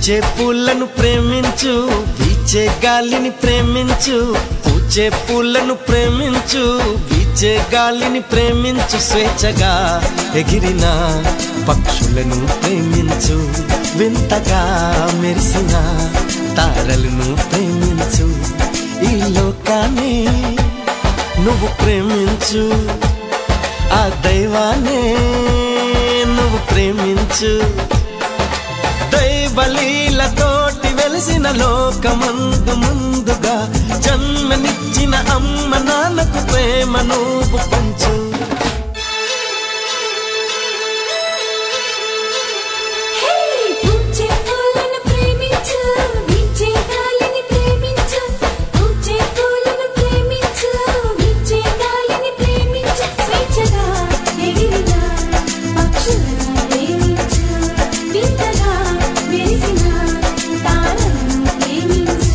పూచే పూలను ప్రేమించు వీచే గాలిని ప్రేమించు పూచే పూలను ప్రేమించు వీచే గాలిని ప్రేమించు స్వేచ్ఛగా ఎగిరిన పక్షులను ప్రేమించు వింతగా మెరిసిన తారలను ప్రేమించు ఈ లోకాన్ని నువ్వు ప్రేమించు ఆ దైవాన్ని నువ్వు ప్రేమించు దైవలీలతోటి వెలిసిన లోకమందు ముందుగా జన్మనిచ్చిన అమ్మ నాన్నకు ప్రేమ నువ్వు పంచు హే పూచే పూలను ప్రేమించు విచ్చే గాలిని ప్రేమించు పూచే పూలను ప్రేమించు విచ్చే గాలిని ప్రేమించు స్వేచ్ఛగా ఎగిరిన పక్షులను ప్రేమించు వింతగా మెరిసిన తారలను ప్రేమించు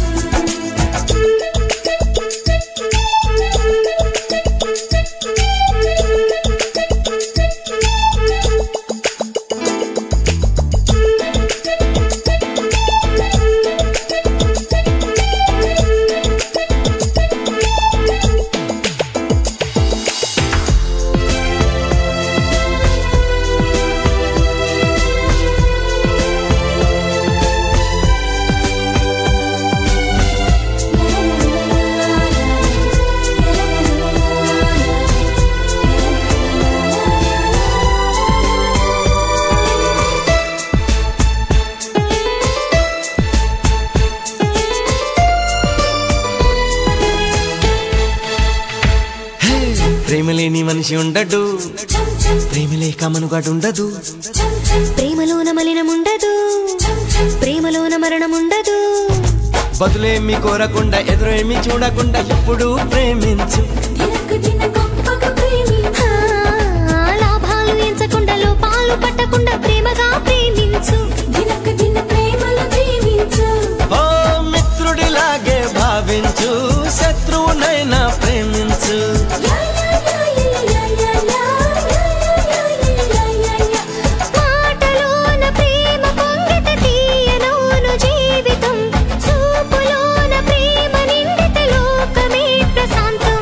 హే, ప్రేమ లేని మనిషి ఉండడు చం చం ప్రేమ లేక మనుగడు ఉండదు చం చం ప్రేమలోన మలినముండదు ప్రేమలోన మరణముండదు బదులేమి కోరకుండా ఎదురేమి చూడకుండా ఎప్పుడు ప్రేమించు దినకు దిన గొప్పగా ప్రేమించు ఆ, లాభాలు ఎంచకుండా లోపాలు పట్టకుండా ప్రేమగా ప్రేమించు దినకు దిన ప్రేమలో జీవించు ఓ మిత్రుడిలాగే భావించు శత్రువునైనా ప్రేమించు యా యా యా యా యా యా యా యా యా మాటలోన ప్రేమ పొంగిత తీయనోను జీవితం చూపులోన ప్రేమ నిండిత లోకమే ప్రశాంతం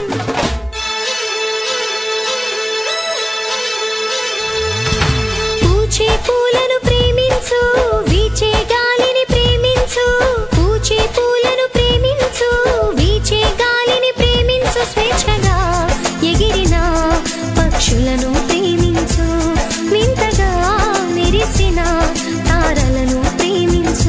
పూచే పూలను ప్రేమించు వీచే గాలిని ప్రేమించు పూచే పూలను ప్రేమించు వీచే గాలిని ప్రేమించు స్వేచ్ఛగా ఎగిరిన పక్షులను ప్రేమించు వింతగా మెరిసిన తారలను ప్రేమించు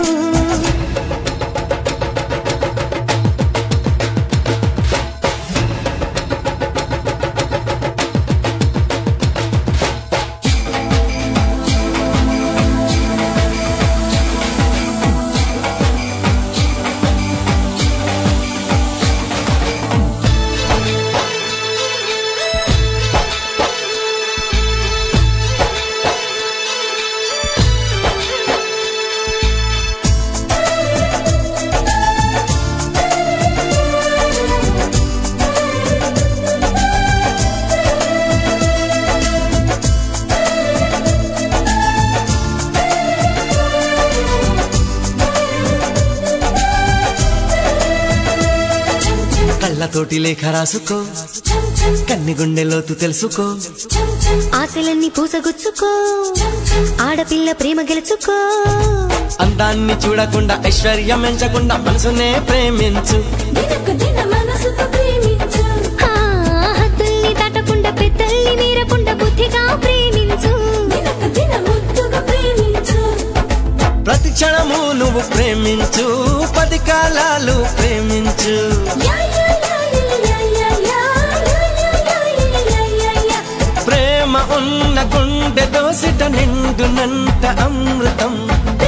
కళ్ళతోటి లేఖ రాసుకో చం చం కన్ని గుండె లోతు తెలుసుకో చం చం ఆశలన్నీ పూసగుచ్చుకో ఆడపిల్ల ప్రేమ గెలుచుకో అందాన్ని చూడకుండా ఐశ్వర్యం ఎంచకుండా మనసునే ప్రేమించు దినకు దిన మనసుతో ప్రేమించు ఆ, హద్దుల్ని దాటకుండా పెద్దల్ని మీరకుండా బుద్ధిగా ప్రేమించు దినకు దిన ముద్దుగా ప్రేమించు ప్రతి క్షణము నువ్వు ప్రేమించు పది కాలాలు ప్రేమించు యా యా యా యా యా యా యా యా యా యా యా ప్రేమ ఉన్న గుండె దోసిట నిండునంట అమృతం